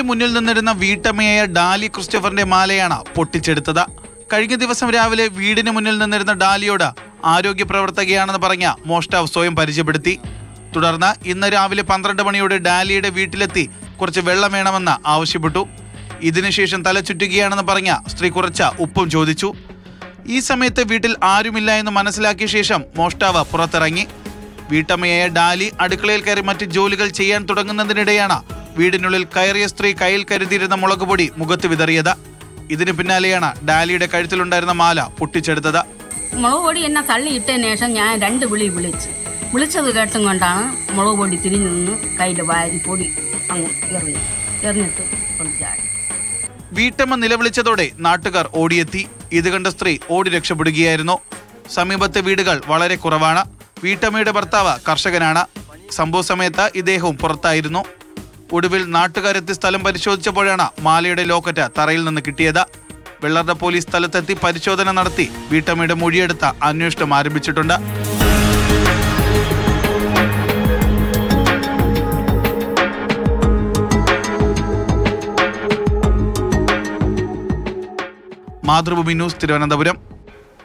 വീടിന്റെ മുന്നിൽ നിന്നിരുന്ന വീട്ടമ്മയായ ഡാലി ക്രിസ്റ്റഫറിന്റെ മാലയാണ് പൊട്ടിച്ചെടുത്തത് കഴിഞ്ഞ ദിവസം രാവിലെ വീടിന് മുന്നിൽ നിന്നിരുന്ന ഡാലിയോട് ആരോഗ്യ പ്രവർത്തകയാണെന്ന് പറഞ്ഞ മോഷ്ടാവ് സ്വയം പരിചയപ്പെടുത്തി തുടർന്ന് ഇന്ന് രാവിലെ പന്ത്രണ്ട് മണിയോടെ ഡാലിയുടെ വീട്ടിലെത്തി കുറച്ച് വെള്ളം വേണമെന്ന് ആവശ്യപ്പെട്ടു ഇതിനുശേഷം തല ചുറ്റുകയാണെന്ന് പറഞ്ഞ സ്ത്രീ കുറച്ച ഉപ്പും ചോദിച്ചു ഈ സമയത്ത് വീട്ടിൽ ആരുമില്ല എന്ന് മനസ്സിലാക്കിയ ശേഷം മോഷ്ടാവ് പുറത്തിറങ്ങി വീട്ടമ്മയായ ഡാലി അടുക്കളയിൽ കയറി മറ്റ് ജോലികൾ ചെയ്യാൻ തുടങ്ങുന്നതിനിടെയാണ് വീടിനുള്ളിൽ കയറിയ സ്ത്രീ കയ്യിൽ കരുതിയിരുന്ന മുളക് പൊടി മുഖത്ത് വിതറിയത് ഇതിന് പിന്നാലെയാണ് ഡാലിയുടെ കഴുത്തിലുണ്ടായിരുന്ന മാല പൊട്ടിച്ചെടുത്തത് മുളക് പൊടി എന്നെ തള്ളിയിട്ടതിന് ശേഷം ഞാൻ രണ്ട് വിളി വിളിച്ചു വിളിച്ചത് കേട്ടും കൊണ്ടാണ് മുളക് പൊടി തിരിഞ്ഞു നിന്ന് കയ്യിൽ വാരി പൊടി അങ്ങ് എറിഞ്ഞു എറിഞ്ഞിട്ട് പൊളിച്ചാടി വീട്ടമ്മ നിലവിളിച്ചതോടെ നാട്ടുകാർ ഓടിയെത്തി ഇത് കണ്ട സ്ത്രീ ഓടി രക്ഷപ്പെടുകയായിരുന്നു സമീപത്തെ വീടുകൾ വളരെ കുറവാണ് വീട്ടമ്മയുടെ ഭർത്താവ് കർഷകനാണ് സംഭവ സമയത്ത് ഇദ്ദേഹവും പുറത്തായിരുന്നു ഒടുവിൽ നാട്ടുകാരെത്തി സ്ഥലം പരിശോധിച്ചപ്പോഴാണ് മാലയുടെ ലോക്കറ്റ് തറയിൽ നിന്ന് കിട്ടിയത് വെള്ളറ പോലീസ് സ്ഥലത്തെത്തി പരിശോധന നടത്തി വീട്ടമ്മയുടെ മൊഴിയെടുത്ത അന്വേഷണം ആരംഭിച്ചിട്ടുണ്ട് മാതൃഭൂമി ന്യൂസ് തിരുവനന്തപുരം